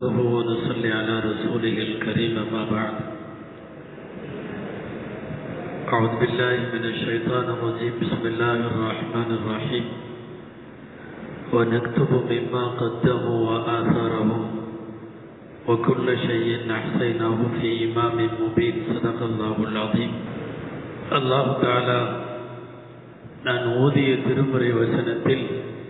نحمده ونصلي على رسوله الكريم ما بعد أعوذ بالله من الشيطان الرجيم بسم الله الرحمن الرحيم ونكتب مما قدموا وآثارهم وكل شيء أحصيناه في إمام مبين صدق الله العظيم الله تعالى நான் ஓதிய திருமுறை வசனத்தில்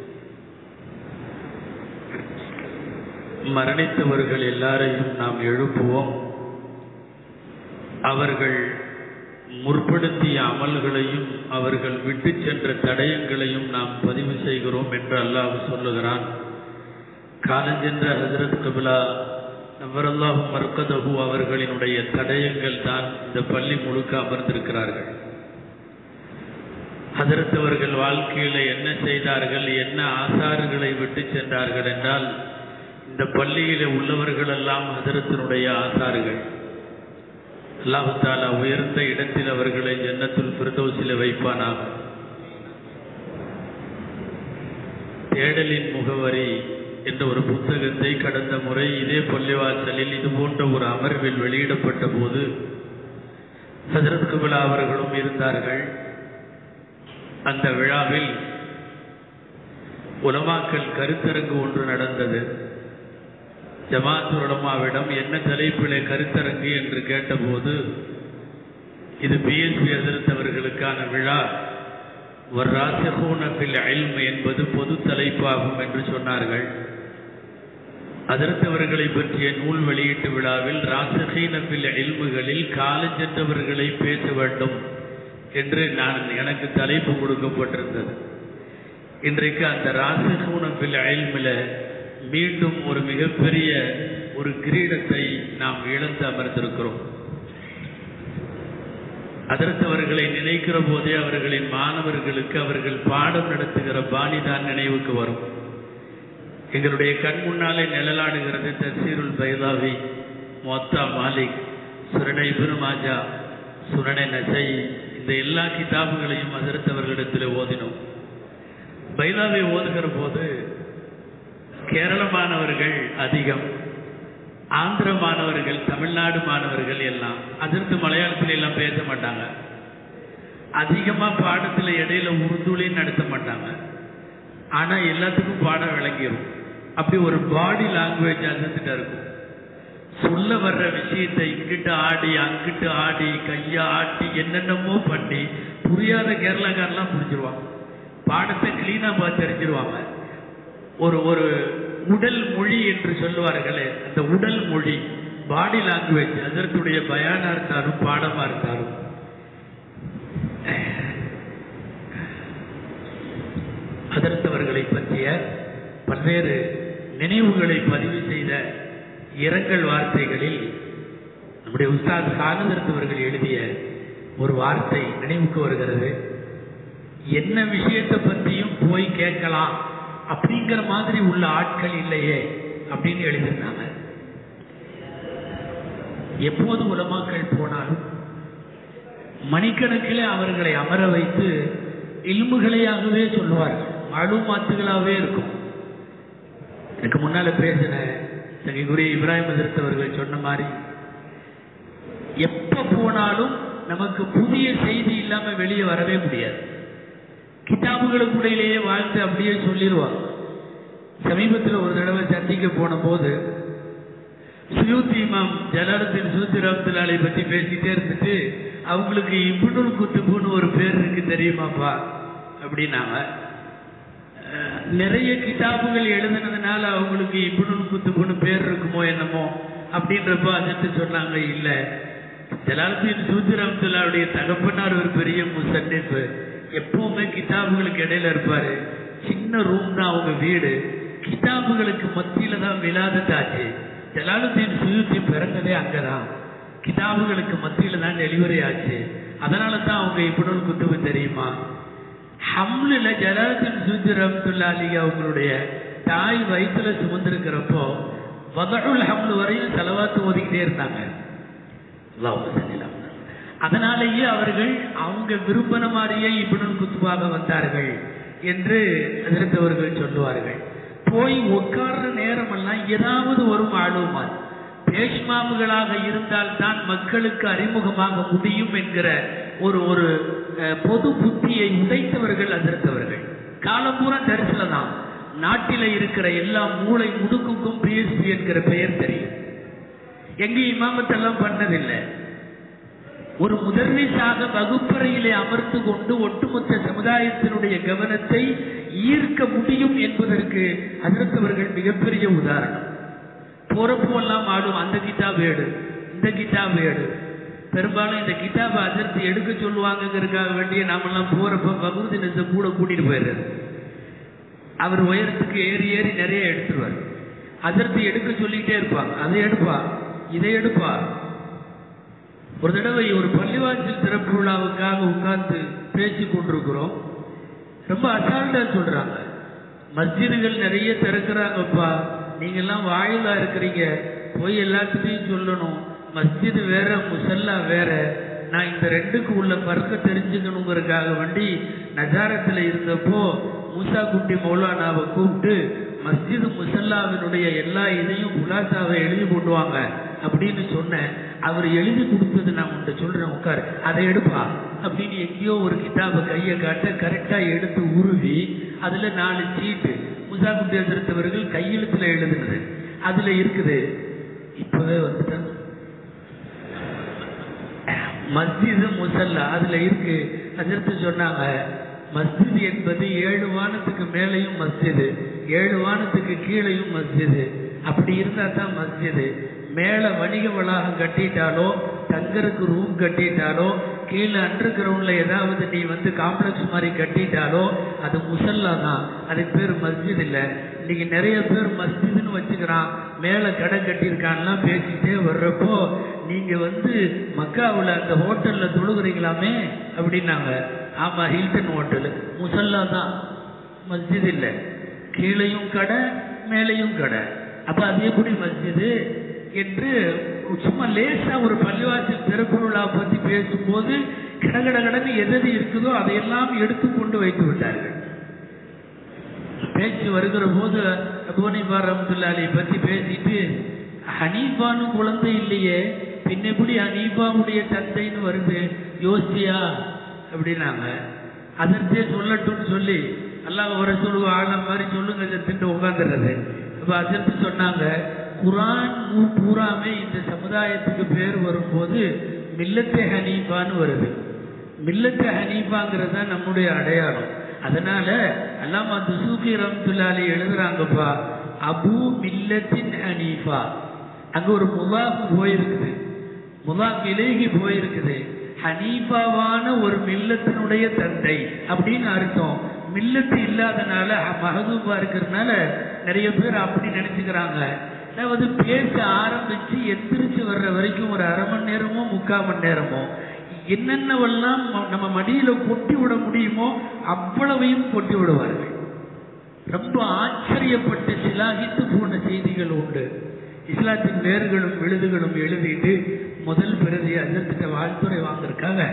மரணித்தவர்கள் எல்லாரையும் நாம் எழுப்புவோம் அவர்கள் முற்படுத்திய அமல்களையும் அவர்கள் விட்டு சென்ற தடயங்களையும் நாம் பதிவு செய்கிறோம் என்று அல்லாஹ் சொல்லுகிறான் காலஞ்சென்ற ஹசரத் கபிலா நவரல்லாஹு மர்கதகு அவர்களினுடைய தடயங்கள் தான் இந்த பள்ளி முழுக்க அமர்ந்திருக்கிறார்கள் ஹசரத் அவர்கள் வாழ்க்கையில் என்ன செய்தார்கள் என்ன ஆசாறுகளை விட்டு சென்றார்கள் என்றால் இந்த பள்ளியில உள்ளவர்கள் எல்லாம் ஹதரத்தினுடைய ஆசாறுகள் அல்லாஹு தாலா உயர்ந்த இடத்தில் அவர்களை ஜன்னத்துல் பிரதோசில வைப்பானாக தேடலின் முகவரி என்ற ஒரு புத்தகத்தை கடந்த முறை இதே பள்ளிவாசலில் இது போன்ற ஒரு அமர்வில் வெளியிடப்பட்ட போது ஹசரத் குபிலா அவர்களும் இருந்தார்கள் அந்த விழாவில் உலமாக்கல் கருத்தரங்கு ஒன்று நடந்தது ஜமாத் உலமாவிடம் என்ன தலைப்பிலே கருத்தரங்கு என்று கேட்டபோது இது பிஎஸ்பி எதிர்த்தவர்களுக்கான விழா ஒரு ராசிகூனப்பில் அயல்மு என்பது பொது தலைப்பாகும் என்று சொன்னார்கள் அதிர்த்தவர்களை பற்றிய நூல் வெளியீட்டு விழாவில் ராசகீனப்பில் அயல்முகளில் காலஞ்சென்றவர்களை பேச வேண்டும் என்று நான் எனக்கு தலைப்பு கொடுக்கப்பட்டிருந்தது இன்றைக்கு அந்த ராசகூனப்பில் அயல்மில் மீண்டும் ஒரு மிகப்பெரிய ஒரு கிரீடத்தை நாம் இழந்து அமர்ந்திருக்கிறோம் அதற்கவர்களை நினைக்கிற போதே அவர்களின் மாணவர்களுக்கு அவர்கள் பாடம் நடத்துகிற பாணி தான் நினைவுக்கு வரும் எங்களுடைய கண் முன்னாலே நிழலாடுகிறது தசீருல் பைதாவி மொத்தா மாலிக் சுரணை பெருமாஜா சுரணை நசை இந்த எல்லா கிதாபுகளையும் அதிர்த்தவர்களிடத்தில் ஓதினோம் பைதாவை ஓதுகிற போது கேரள மாணவர்கள் அதிகம் ஆந்திர மாணவர்கள் தமிழ்நாடு மாணவர்கள் எல்லாம் அதற்கு மலையாளத்தில் எல்லாம் பேச மாட்டாங்க அதிகமாக பாடத்தில் இடையில உருதுலையும் நடத்த மாட்டாங்க ஆனால் எல்லாத்துக்கும் பாடம் விளங்கிடும் அப்படி ஒரு பாடி லாங்குவேஜ் அதுக்கிட்ட இருக்கும் சொல்ல வர்ற விஷயத்தை இங்கிட்டு ஆடி அங்கிட்டு ஆடி கையை ஆட்டி என்னென்னமோ பண்ணி புரியாத கேரளாக்காரெல்லாம் புரிஞ்சிருவாங்க பாடத்தை கிளீனாக பார்த்து தெரிஞ்சிருவாங்க ஒரு ஒரு உடல் மொழி என்று சொல்லுவார்களே அந்த உடல் மொழி பாடி லாங்குவேஜ் அதற்குடைய பயானா இருந்தாலும் பாடமா இருந்தாலும் அதர்த்தவர்களை பற்றிய பல்வேறு நினைவுகளை பதிவு செய்த இரங்கல் வார்த்தைகளில் நம்முடைய உஸ்தாத் காலதர்த்தவர்கள் எழுதிய ஒரு வார்த்தை நினைவுக்கு வருகிறது என்ன விஷயத்தை பற்றியும் போய் கேட்கலாம் அப்படிங்கிற மாதிரி உள்ள ஆட்கள் இல்லையே அப்படின்னு எழுதியிருந்தாங்க எப்போது உலமாக்கள் போனாலும் மணிக்கணக்கில் அவர்களை அமர வைத்து இல்முகளையாகவே சொல்லுவார்கள் அழுமாத்துகளாகவே இருக்கும் எனக்கு முன்னால பேசின தங்கைக்குரிய இப்ராஹிம் அதிர்த்தவர்கள் சொன்ன மாதிரி எப்ப போனாலும் நமக்கு புதிய செய்தி இல்லாம வெளியே வரவே முடியாது கிதாபுகளுக்குடையிலேயே வாழ்த்து அப்படியே சொல்லிடுவாங்க சமீபத்தில் ஒரு தடவை சந்திக்க போன போது சுயூத்தி இமாம் ஜலாலுத்தீன் சூத்தி ரஹத்துலாலை பற்றி பேசிட்டே இருந்துட்டு அவங்களுக்கு இப்னுல் குத்துபுன்னு ஒரு பேர் இருக்கு தெரியுமாப்பா அப்படின்னாங்க நிறைய கிதாபுகள் எழுதுனதுனால அவங்களுக்கு இப்னுல் குத்துபுன்னு பேர் இருக்குமோ என்னமோ அப்படின்றப்ப அதுட்டு சொன்னாங்க இல்லை ஜலாலுத்தீன் சூத்தி ரஹத்துல்லாவுடைய தகப்பனார் ஒரு பெரிய முசன்னிப்பு எப்பவுமே கிதாபுகளுக்கு இடையில இருப்பாரு சின்ன ரூம் தான் அவங்க வீடு கிதாபுகளுக்கு மத்தியில தான் விழாததாச்சு ஜலாலுத்தீன் சுயுத்தி பிறந்ததே அங்கதான் கிதாபுகளுக்கு மத்தியில தான் டெலிவரி ஆச்சு அதனால தான் அவங்க இப்படி குத்துவு தெரியுமா ஹம்லில் ஜலாலுத்தீன் சுயுத்தி ரஹமத்துல்லா அலி அவங்களுடைய தாய் வயிற்றுல சுமந்திருக்கிறப்போ வதகுல் ஹம்லு வரையும் செலவாத்து ஓதிக்கிட்டே இருந்தாங்க அதனாலேயே அவர்கள் அவங்க விரும்பின மாதிரியே இப்னுல் குத்துபாக வந்தார்கள் என்று எதிர்த்தவர்கள் சொல்லுவார்கள் போய் உட்கார்ற நேரமெல்லாம் ஏதாவது ஒரு மாலுமார் பேஷ்மாவுகளாக இருந்தால் தான் மக்களுக்கு அறிமுகமாக முடியும் என்கிற ஒரு ஒரு அஹ், பொது புத்தியை உடைத்தவர்கள் அதிர்த்தவர்கள் காலம்பூரா தரிசல தான் நாட்டில இருக்கிற எல்லா மூளை முடுக்குக்கும் பிஎஸ்பி என்கிற பெயர் தெரியும் எங்க இமாமத்தெல்லாம் பண்ணதில்லை ஒரு முதன்மையாக வகுப்பறையிலே அமர்ந்து கொண்டு ஒட்டுமொத்த சமுதாயத்தினுடைய கவனத்தை ஈர்க்க முடியும் என்பதற்கு அதற்கவர்கள் மிகப்பெரிய உதாரணம் போறப்போெல்லாம் ஆடும் அந்த கிதாப் ஏடு இந்த கிதாப் ஏடு பெரும்பாலும் இந்த கிதாபை அதிர்த்து எடுக்க சொல்லுவாங்கங்கிறதுக்காக வேண்டிய நாமெல்லாம் போறப்ப பகுதினத்தை கூட கூட்டிட்டு போயிடுறது அவர் உயரத்துக்கு ஏறி ஏறி நிறைய எடுத்துருவார் அதிர்த்து எடுக்க சொல்லிக்கிட்டே இருப்பாங்க அதை எடுப்பா இதை எடுப்பா ஒரு தடவை ஒரு பள்ளிவாசல் திறப்பு விழாவுக்காக உட்கார்ந்து பேசி கொண்டிருக்கிறோம் ரொம்ப அசால்ட்டா சொல்றாங்க மஸ்ஜிதுகள் நிறைய திறக்கிறாங்கப்பா நீங்கெல்லாம் வாயிலா இருக்கிறீங்க போய் எல்லாத்துட்டையும் சொல்லணும் மஸ்ஜிது வேற முசல்லா வேற நான் இந்த ரெண்டுக்கு உள்ள பறக்க தெரிஞ்சுக்கணுங்கிறதுக்காக வேண்டி நஜாரத்தில் இருந்தப்போ மூசா குட்டி மௌலானாவை கூப்பிட்டு மஸ்ஜிது முசல்லாவினுடைய எல்லா இதையும் குலாசாவை எழுதி கொண்டு வாங்க அப்படின்னு சொன்னேன் அவர் எழுதி கொடுத்தது நான் உன்கிட்ட சொல்றேன் உட்காரு அதை எடுப்பா அப்படின்னு எங்கேயோ ஒரு கிதாபை கையை காட்ட கரெக்டா எடுத்து உருவி அதுல நாலு சீட்டு முசா குட்டி அதிர்த்தவர்கள் கையெழுத்துல எழுதுனது அதுல இருக்குது இப்பவே வந்துட்டேன் மஸ்ஜிது முசல்லா அதுல இருக்கு அதிர்த்து சொன்னாங்க மஸ்ஜித் என்பது ஏழு வானத்துக்கு மேலையும் மஸ்ஜிது ஏழு வானத்துக்கு கீழையும் மஸ்ஜிது அப்படி இருந்தா தான் மஸ்ஜிது மேல வணிக வளாகம் கட்டிட்டாலோ தங்கருக்கு ரூம் கட்டிட்டாலோ கீழே அண்டர் கிரவுண்ட்ல ஏதாவது நீ வந்து காம்ப்ளெக்ஸ் மாதிரி கட்டிட்டாலோ அது முசல்லா தான் அதுக்கு பேர் மஸ்ஜித் இல்லை இன்னைக்கு நிறைய பேர் மஸ்ஜிதுன்னு வச்சுக்கிறான் மேல கடை கட்டியிருக்கான்லாம் பேசிட்டே வர்றப்போ நீங்க வந்து மக்காவுல அந்த ஹோட்டல்ல தொழுகிறீங்களாமே அப்படின்னாங்க ஆமா ஹில்டன் ஹோட்டல் முசல்லா தான் மஸ்ஜித் இல்லை கீழையும் கடை மேலையும் கடை அப்ப அது எப்படி மஸ்ஜிது என்று சும்மா லேசா ஒரு பள்ளிவாசல் திறப்பு விழா பத்தி பேசும்போது கடகட கடன்னு எது எது இருக்குதோ அதையெல்லாம் எடுத்துக்கொண்டு வைத்து விட்டார்கள் பேச்சு வருகிற போது அபுவனிபா ரஹமத்துல்லாலை பத்தி பேசிட்டு ஹனீஃபான்னு குழந்தை இல்லையே பின்ன எப்படி ஹனீஃபாவுடைய தந்தைன்னு வருது யோசிச்சியா அப்படின்னாங்க அதற்கே சொல்லட்டும்னு சொல்லி அல்லாஹ் வர சொல்லுவ ஆழம் மாதிரி சொல்லுங்க திட்டு உட்காந்துடுறது அப்ப அதற்கு சொன்னாங்க குரான் ஊ- பூராமே இந்த சமுதாயத்துக்கு பேர் வரும்போது மில்லத்தே ஹனீஃபான்னு வருது மில்லத்து ஹனீஃபாங்கிறது தான் நம்முடைய அடையாளம் அதனால அல்லாமா துசூகி ரம்துல்லாலி எழுதுறாங்கப்பா அபு மில்லத்தின் ஹனீஃபா அங்க ஒரு முலாஃப் போயிருக்குது முலாஃப் இலேகி போயிருக்குது ஹனீஃபாவான ஒரு மில்லத்தினுடைய தந்தை அப்படின்னு அர்த்தம் மில்லத்து இல்லாதனால மகதூபா இருக்கிறதுனால நிறைய பேர் அப்படி நினைச்சுக்கிறாங்க அதாவது பேச ஆரம்பிச்சு எந்திரிச்சு வர்ற வரைக்கும் ஒரு அரை மணி நேரமோ முக்கால் மணி நேரமோ என்னென்னவெல்லாம் ம- நம்ம மடியில கொட்டி விட முடியுமோ அவ்வளவையும் கொட்டி விடுவார்கள் ரொம்ப ஆச்சரியப்பட்டு சிலாகித்து போன செய்திகள் உண்டு இஸ்லாத்தின் வேர்களும் விழுதுகளும் எழுதிட்டு முதல் பிரதி அதற்கிட்ட வாழ்த்துறை வாங்கிருக்காங்க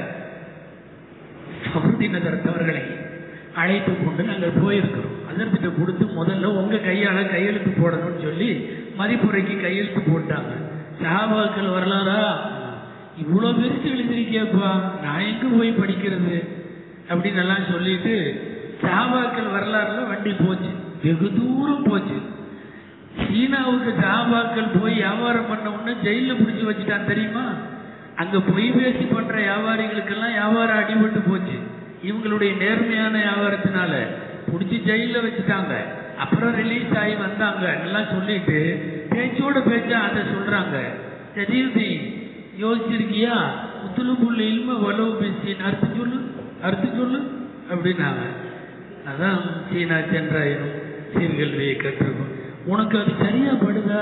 சமுதினதர்த்தவர்களை அழைத்து கொண்டு நாங்கள் போயிருக்கிறோம் அதற்கிட்ட கொடுத்து முதல்ல உங்க கையால கையெழுத்து போடணும்னு சொல்லி மதிப்புரைக்கு கையெழுத்து போட்டாங்க சஹாபாக்கள் வரலாறா இவ்வளோ பெருசு எழுதிருக்கியப்பா நான் எங்க போய் படிக்கிறது அப்படின்னு எல்லாம் சொல்லிட்டு சஹாபாக்கள் வரலாறுல வண்டி போச்சு வெகு தூரம் போச்சு சீனாவுக்கு சஹாபாக்கள் போய் வியாபாரம் பண்ண உடனே ஜெயில பிடிச்சி வச்சுட்டான் தெரியுமா அங்க பொய் பேசி பண்ற வியாபாரிகளுக்கெல்லாம் வியாபாரம் அடிபட்டு போச்சு இவங்களுடைய நேர்மையான வியாபாரத்தினால பிடிச்சி ஜெயில வச்சுட்டாங்க அப்புறம் ரிலீஸ் ஆகி வந்தாங்க எல்லாம் சொல்லிட்டு பேச்சோட பேச்சா அதை சொல்றாங்க தெரியுது யோசிச்சிருக்கியா முத்துலு புள்ளி இல்ம வலவு பேசின்னு அர்த்தம் சொல்லு அர்த்தம் சொல்லு அப்படின்னாங்க அதான் சீனா சென்றாயினும் சீர்கல்வியை கற்றுக்கும் உனக்கு அது சரியா படுதா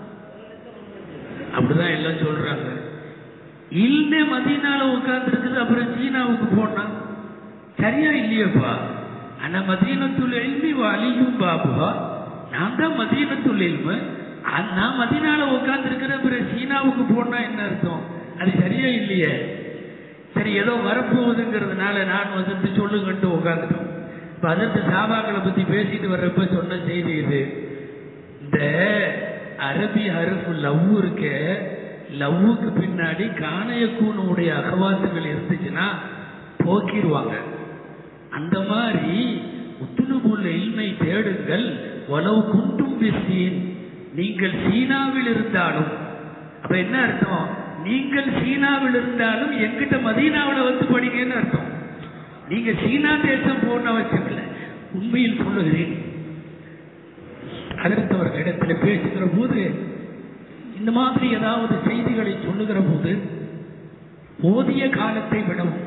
அப்படிதான் எல்லாம் சொல்றாங்க இல்லே மதீனால உட்கார்ந்து இருக்குது அப்புறம் சீனாவுக்கு போனா சரியா இல்லையப்பா ஆனா மதீனத்துல் எல்மி அலியும் பாபுவா நான் தான் மதீனத்துல் எல்மு நான் மதீனால உட்கார்ந்து இருக்கிற அப்புறம் சீனாவுக்கு போனா என்ன அர்த்தம் அது சரியா இல்லையே சரி ஏதோ வரப்போகுதுங்கிறதுனால நான் வந்துட்டு சொல்லுங்கன்ட்டு உட்காந்துட்டோம் இப்ப அதற்கு சாபாக்களை பத்தி பேசிட்டு வர்றப்ப சொன்ன செய்தி இது இந்த அரபி ஹருஃபு லவ் இருக்க லவ்வுக்கு பின்னாடி காணையக்கூனுடைய அகவாத்துகள் இருந்துச்சுன்னா போக்கிடுவாங்க அந்த மாதிரி உத்துணுபுள்ள இல்மை தேடுங்கள் உளவு குண்டும் பிசீன் நீங்கள் சீனாவில் இருந்தாலும் அப்ப என்ன அர்த்தம் நீங்கள் சீனாவில் இருந்தாலும் எங்கிட்ட மதீனாவில் வந்து படிங்கன்னு அர்த்தம் நீங்க சீனா தேசம் போன அவசியம் இல்லை உண்மையில் சொல்லுகிறேன் அடுத்தவர்களிடத்தில் பேசுகிற போது இந்த மாதிரி ஏதாவது செய்திகளை சொல்லுகிற போது போதிய காலத்தை விடவும்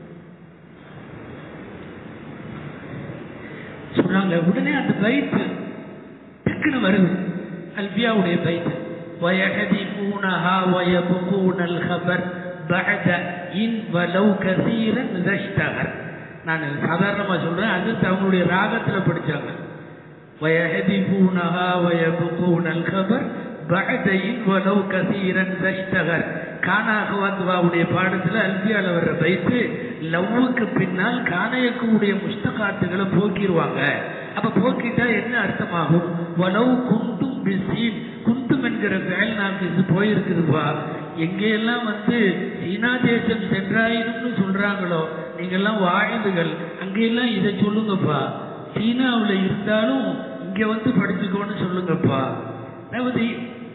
சொன்னாங்க உடனே அந்த பைத்து டக்குன்னு வருது அல்பியாவுடைய பைத்து ويحذفونها ويبقون الخبر بعد إن ولو كثيرا اشتهر நான் சாதாரணமா சொல்றேன் அது அவங்களுடைய ராகத்துல படிச்சாங்க ويحذفونها ويبقون الخبر بعد إن ولو كثيرا اشتهر கானாகவாத்துவாவுடைய பாடத்துல அல்பியால வர்ற பைத்து லவ்வுக்கு பின்னால் காணையக்குடைய முஸ்தகாத்துகளை போக்கிடுவாங்க அப்ப போக்கிட்டா என்ன அர்த்தமாகும் வலவு குண்டும் பிசீன் குண்டும் என்கிற வேல் நாக்கு இது போயிருக்குதுப்பா எங்கெல்லாம் வந்து சீனா தேசம் சென்றாயினும்னு சொல்றாங்களோ நீங்கெல்லாம் வாழ்ந்துகள் அங்கெல்லாம் இதை சொல்லுங்கப்பா சீனாவில் இருந்தாலும் இங்க வந்து படிச்சுக்கோன்னு சொல்லுங்கப்பா அதாவது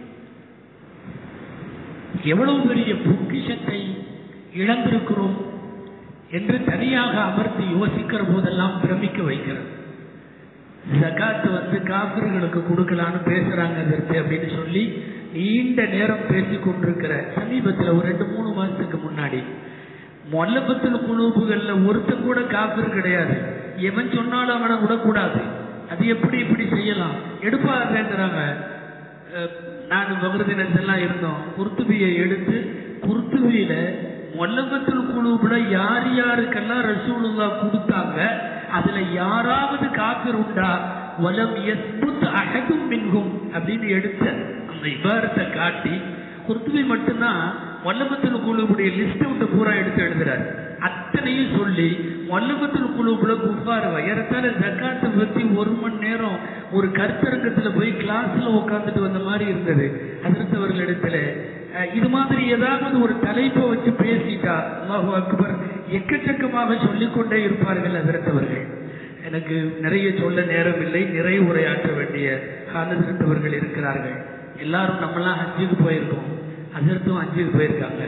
எவ்வளவு பெரிய பொக்கிஷத்தை இழந்திருக்கிறோம் என்று தனியாக அமர்ந்து யோசிக்கிற போதெல்லாம் பிரமிக்க வைக்கிறது ஜகாத்து வந்து காபிர்களுக்கு கொடுக்கலான்னு பேசுறாங்க அதற்கு அப்படின்னு சொல்லி நீண்ட நேரம் பேசி கொண்டிருக்கிற சமீபத்தில் ஒரு ரெண்டு மூணு மாசத்துக்கு முன்னாடி மொல்லபத்தில் குழுவுகள்ல ஒருத்தன் கூட காபிர் கிடையாது எவன் சொன்னாலும் அவனை விடக்கூடாது அது எப்படி இப்படி செய்யலாம் எடுப்பாருங்கிறாங்க நான் பகரதினஸ் எல்லாம் இருந்தோம் குர்த்துபியை எடுத்து குர்த்துபியில மொல்லபத்தில் குழுவுல யார் யாருக்கெல்லாம் ரசூலுல்லா கொடுத்தாங்க அதுல யாராவது காப்பிர் உண்டா வலம் எஸ்புத் அகதும் மின்கும் அப்படின்னு எடுத்த அந்த இபாரத்தை காட்டி குர்த்துபி மட்டும்தான் மொல்லபத்தில் குழுவுடைய லிஸ்ட் விட்டு பூரா எடுத்து எழுதுறாரு அத்தனையும் சொல்லி மொல்லபத்தில் குழுவுல குஃபார் வயரத்தால ஜக்காத்தை பத்தி ஒரு மணி நேரம் ஒரு கருத்தரங்கத்துல போய் கிளாஸ்ல உட்காந்துட்டு வந்த மாதிரி இருந்தது அதிர்த்தவர்களிடத்துல இது மாதிரி ஏதாவது ஒரு தலைப்பை வச்சு பேசிட்டா அல்லாஹு அக்பர் எக்கச்சக்கமாக சொல்லிக்கொண்டே இருப்பார்கள் அதிர்த்தவர்கள் எனக்கு நிறைய சொல்ல நேரம் இல்லை நிறைய உரையாற்ற வேண்டிய அதிர்த்தவர்கள் இருக்கிறார்கள் எல்லாரும் நம்மளாம் ஹஜ்ஜுக்கு போயிருக்கோம் அதிர்த்தும் ஹஜ்ஜுக்கு போயிருக்காங்க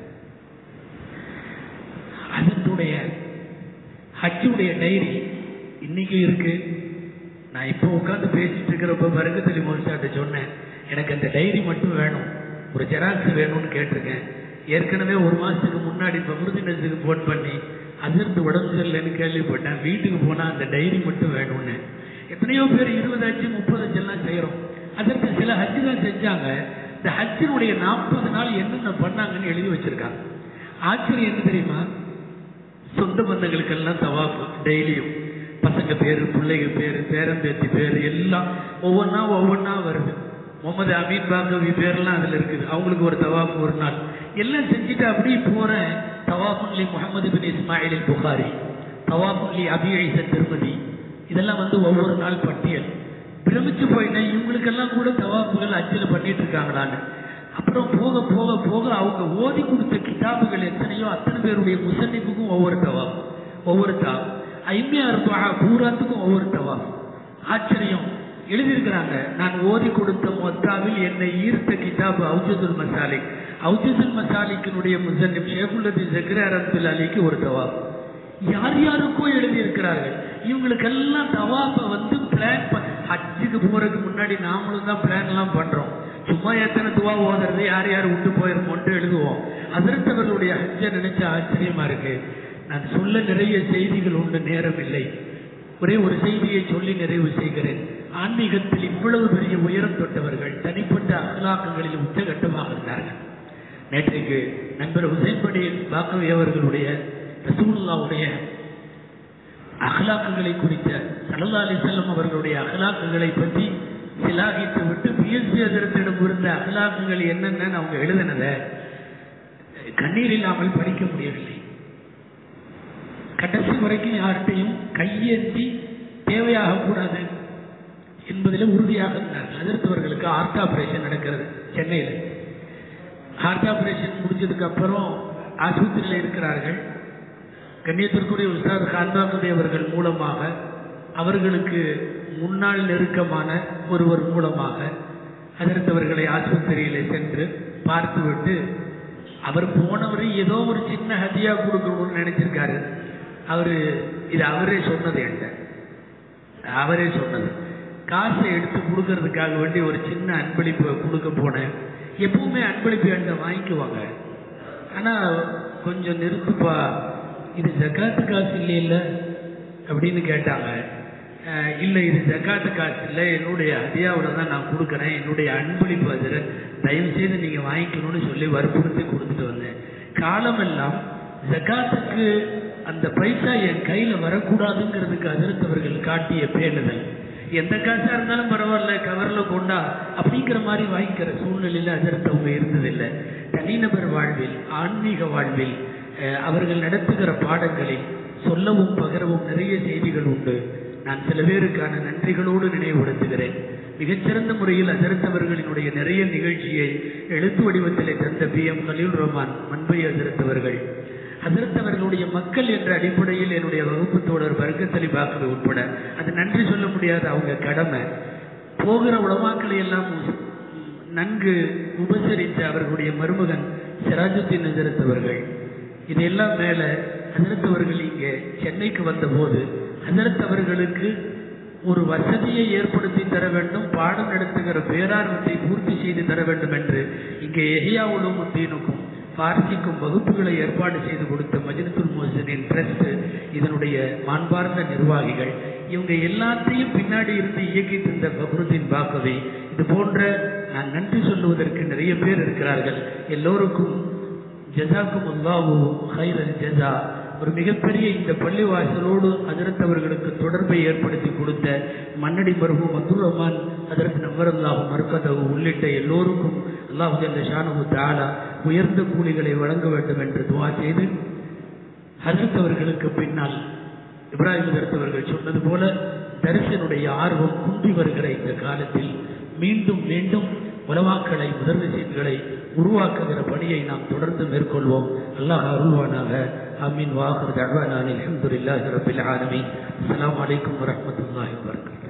அதனுடைய ஹஜ்ஜுடைய டைரி இன்னைக்கு இருக்கு நான் இப்போ உட்காந்து பேசிட்டு இருக்கிறப்ப பருக்கத்தலி மோசாட்ட சொன்னேன் எனக்கு அந்த டைரி மட்டும் வேணும் ஒரு ஜெராக்ஸ் வேணும்னு கேட்டிருக்கேன் ஏற்கனவே ஒரு மாசத்துக்கு முன்னாடி பகுதினத்துக்கு ஃபோன் பண்ணி அதிர்ந்து உடம்பு சரியில்லைன்னு கேள்விப்பட்டேன் வீட்டுக்கு போனா அந்த டைரி மட்டும் வேணும்னு எத்தனையோ பேர் இருபது அச்சு முப்பது அச்செல்லாம் செய்யறோம் அதற்கு சில ஹஜ்ஜு தான் செஞ்சாங்க இந்த ஹஜ்ஜினுடைய நாற்பது நாள் என்னென்ன பண்ணாங்கன்னு எழுதி வச்சிருக்காங்க ஆச்சரியம் என்ன தெரியுமா சொந்த பந்தங்களுக்கெல்லாம் தவாப்பு டெய்லியும் பசங்க பேரு பிள்ளைங்க பேரு பேரம்பேத்தி பேரு எல்லாம் ஒவ்வொன்றா ஒவ்வொன்றா வருது முகமது அமீன் பாகவி பேர்லாம் அதில் இருக்குது அவங்களுக்கு ஒரு தவாப் ஒரு நாள் எல்லாம் செஞ்சுட்டு அப்படியே போகிறேன் தவாஃபுன்லி முகமது பின் இஸ்மாயில் புகாரி தவாஃபுன்லி அபிஐச திருமதி இதெல்லாம் வந்து ஒவ்வொரு நாள் பட்டியல் பிரமிச்சு போயிட்டேன் இவங்களுக்கெல்லாம் கூட தவாப்புகள் அச்சில் பண்ணிட்டு இருக்காங்களான்னு அப்புறம் போக போக போக அவங்க ஓதி கொடுத்த கிதாபுகள் எத்தனையோ அத்தனை பேருடைய முசன்னிப்புக்கும் ஒவ்வொரு தவாப் ஒவ்வொரு தாப் ஐம்பியார் பூராத்துக்கும் ஒவ்வொரு தவாப் ஆச்சரியம் எழுதியிருக்கிறாங்க நான் ஓதி கொடுத்த மொத்தாவில் என்னை ஈர்த்த கிதாபு அவுஜதுல் மசாலிக் அவுஜதுல் மசாலிக்கினுடைய முசன்னிப் ஷேகுல்லதி ஜக்ரார் அப்துல் அலிக்கு ஒரு தவாப் யார் யாருக்கோ எழுதியிருக்கிறார்கள் இவங்களுக்கெல்லாம் தவாப்பை வந்து பிளான் ஹஜ்ஜுக்கு போறதுக்கு முன்னாடி நாமளும் தான் பிளான் எல்லாம் பண்றோம் சும்மா எத்தனை துவா ஓதுறது யார் யார் விட்டு போயிருமோன்ட்டு எழுதுவோம் அதிர்த்தவர்களுடைய ஹஜ்ஜை நினைச்ச ஆச்சரியமா இருக்கு நான் சொல்ல நிறைய செய்திகள் உண்டு நேரம் இல்லை ஒரே ஒரு செய்தியை சொல்லி நிறைவு செய்கிறேன் ஆன்மீகத்தில் இவ்வளவு பெரிய உயரம் தொட்டவர்கள் தனிப்பட்ட அகலாக்கங்களில் உச்சகட்டமாக இருந்தார்கள் நேற்றைக்கு நண்பர் ஹுசைன் படி பாக்கவி அவர்களுடைய ரசூலுல்லாவுடைய அகலாக்குகளை குறித்த சல்லா அலி செல்லம் அவர்களுடைய அகலாக்குகளை பற்றி சிலாகித்து விட்டு பிஎஸ்சி அதிரத்திடம் இருந்த அகலாக்குகள் என்னென்னு அவங்க எழுதினத கண்ணீர் இல்லாமல் படிக்க முடியவில்லை கடைசி வரைக்கும் யார்கிட்டையும் கையேந்தி தேவையாக கூடாது என்பதில் உறுதியாக இருந்தார்கள் அதிர்த்தவர்களுக்கு ஹார்ட் ஆபரேஷன் நடக்கிறது சென்னையில் ஹார்ட் ஆபரேஷன் முடிஞ்சதுக்கு அப்புறம் ஆஸ்பத்திரியில் இருக்கிறார்கள் கண்ணியத்திற்குரிய உஸ்தாத் காந்தாக்குடி அவர்கள் மூலமாக அவர்களுக்கு முன்னாள் நெருக்கமான ஒருவர் மூலமாக அதிர்த்தவர்களை ஆஸ்பத்திரியிலே சென்று பார்த்துவிட்டு அவர் போனவர் ஏதோ ஒரு சின்ன ஹதியா கொடுக்கணும்னு நினைச்சிருக்காரு அவரு இது அவரே சொன்னது என்கிட்ட அவரே சொன்னது காசை எடுத்து கொடுக்கறதுக்காக வேண்டி ஒரு சின்ன அன்பளிப்பு கொடுக்க போனேன் எப்பவுமே அன்பளிப்பு என்கிட்ட வாங்கிக்குவாங்க ஆனா கொஞ்சம் நிறுத்துப்பா இது ஜக்காத்து காசு இல்லையில்ல அப்படின்னு கேட்டாங்க அஹ், இல்லை இது ஜக்காத்து காசு இல்லை என்னுடைய ஹதியாவில் தான் நான் கொடுக்குறேன் என்னுடைய அன்பளிப்பு அதில் தயவு செய்து நீங்கள் வாங்கிக்கணும்னு சொல்லி வற்புறுத்தி கொடுத்துட்டு வந்தேன் காலமெல்லாம் ஜக்காத்துக்கு அந்த பைசா என் கையில் வரக்கூடாதுங்கிறதுக்கு அதிர்த்தவர்கள் காட்டிய பேணுதல் எந்த காசா இருந்தாலும் பரவாயில்ல கவர்ல கொண்டா அப்படிங்கிற மாதிரி வாங்கிக்கிற சூழ்நிலையில அதிர்த்தவங்க இருந்ததில்லை தனிநபர் வாழ்வில் ஆன்மீக வாழ்வில் அஹ், அவர்கள் நடத்துகிற பாடங்களில் சொல்லவும் பகரவும் நிறைய செய்திகள் உண்டு நான் சில பேருக்கான நன்றிகளோடு நினைவுபடுத்துகிறேன் மிகச்சிறந்த முறையில் அதிர்த்தவர்களினுடைய நிறைய நிகழ்ச்சியை எழுத்து வடிவத்திலே தந்த பி எம் கலீல் ரஹ்மான் மண்பை அதிர்த்தவர்கள் அதிர்த்தவர்களுடைய மக்கள் என்ற அடிப்படையில் என்னுடைய வகுப்பு தோழர் வர்க்கத்தலி பாக்கவை உட்பட அது நன்றி சொல்ல முடியாத அவங்க கடமை போகிற உலமாக்களை எல்லாம் உஸ்- நன்கு உபசரித்த அவர்களுடைய மருமகன் சிராஜுத்தீன் அதிர்த்தவர்கள் இதெல்லாம் மேல அதிர்த்தவர்கள் இங்கே சென்னைக்கு வந்தபோது அதிர்த்தவர்களுக்கு ஒரு வசதியை ஏற்படுத்தி தர வேண்டும் பாடம் நடத்துகிற பேரார்வத்தை பூர்த்தி செய்து தர வேண்டும் என்று இங்கே எஹியா உலகத்தீனுக்கும் பார்சிக்கும் வகுப்புகளை ஏற்பாடு செய்து கொடுத்த மஜினத்துல் மோசனின் ட்ரஸ்ட் இதனுடைய மாண்பார்ந்த நிர்வாகிகள் இவங்க எல்லாத்தையும் பின்னாடி இருந்து இயக்கிட்டு இருந்த பக்ருதீன் பாக்கவி இது போன்ற நான் நன்றி சொல்லுவதற்கு நிறைய பேர் இருக்கிறார்கள் எல்லோருக்கும் ஜசாக்கும் அல்லாஹு ஹைரல் ஜஸா ஒரு மிகப்பெரிய இந்த பள்ளிவாசலோடு அதிரத்தவர்களுக்கு தொடர்பை ஏற்படுத்தி கொடுத்த மன்னடி மருகும் அப்துல் ரஹ்மான் அதற்கு நம்பரல்லாஹு மறுக்கதவு உள்ளிட்ட எல்லோருக்கும் அல்லாஹு ஜல்ல ஷானு தாலா உயர்ந்த கூலிகளை வழங்க வேண்டும் என்று துவா செய்து ஹசரத்தவர்களுக்கு பின்னால் இப்ராஹிம் ஹசரத்தவர்கள் சொன்னது போல தரிசனுடைய ஆர்வம் குந்தி வருகிற இந்த காலத்தில் மீண்டும் மீண்டும் உலமாக்களை முதர்விசீன்களை உருவாக்குகிற பணியை நாம் தொடர்ந்து மேற்கொள்வோம் அல்லாஹ் அருள்வானாக அமீன் வாஹர் தழ்வானான் அலமதுல்லாஹி ரபில் ஆலமீன் அஸ்ஸலாமு அலைக்கும் வரஹ்மத்துல்லாஹி வபரகாத்துஹு